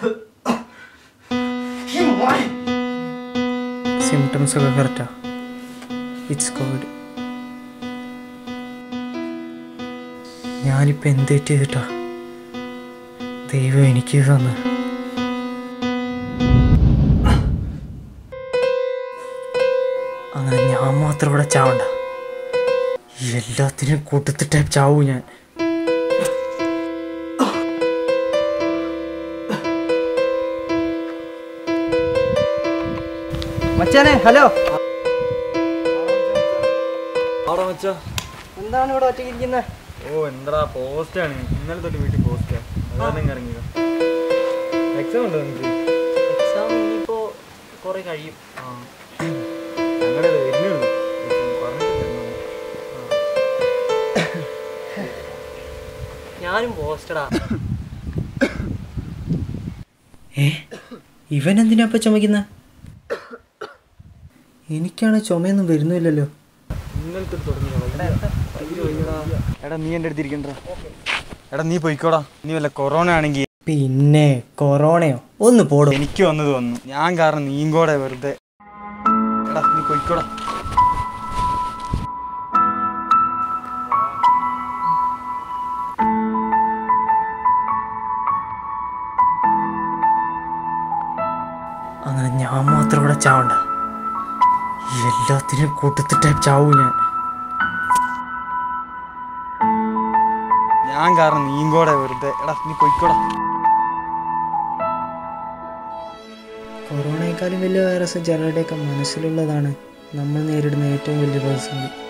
symptoms ഒക്കെ correct it's Covid ഞാനിപ്പോൾ എന്ത് ചെയ്തിട്ടാ ദൈവം എനിക്ക് ഇത് തന്ന് അങ്ങനെ ഞാൻ മാത്രം ഇവിടെ ചാവണ്ട എല്ലാത്തിനും കൂട്ടത്തിട്ടേ ചാവൂ ഞാൻ മച്ചാനെ ഹലോ അവിടെ വെച്ചോ എന്താണ് ഇവിടെ ഒറ്റയ്ക്ക് ഇരിക്കുന്നത് ഓ എന്താ പോസ്റ്റാണ് ഇന്നലെ തൊട്ട് വീട്ടിൽ പോസ്റ്റാ അതാണ് ഇറങ്ങിയത് എക്സാം ഉണ്ടോ നിങ്ങൾക്ക് എക്സാം ഇനിയിപ്പോ കുറെ കഴിയും ആ ഞങ്ങളുടെ വരുന്നുള്ളൂ പറഞ്ഞിട്ടില്ല ഞാനും പോസ്റ്റഡാ ഏ ഇവൻ എന്തിനാ ഇപ്പം ചുമക്കുന്ന എനിക്കാണ് ചുമയൊന്നും വരുന്നില്ലല്ലോ ഇന്നലത്തെ തുടങ്ങിയതാ എടാ നീ എൻ്റെ അടുത്ത് ഇരിക്കണ്ട എടാ നീ പോയിക്കോടാ നീ വല്ല കൊറോണ ആണെങ്കിൽ പിന്നെ കൊറോണയോ ഒന്ന് പോടും എനിക്ക് വന്നത് വന്നു ഞാൻ കാരണം നീയും കൂടെ വെറുതെ എടാ നീ പോയിക്കോടാ അങ്ങനെ ഞാൻ മാത്രം ഇവിടെ ചാവണ്ട എല്ലാത്തിനും കൂട്ടത്തിട്ടേ ചാവൂ ഞാൻ ഞാൻ കാരണം നീയും കൂടെ വെറുതെ എടാ നീ പോയിക്കോടാ കൊറോണയെക്കാളും വലിയ വൈറസ് ചിലരുടെയൊക്കെ മനസ്സിലുള്ളതാണ് നമ്മൾ നേരിടുന്ന ഏറ്റവും വലിയ പ്രതിസന്ധി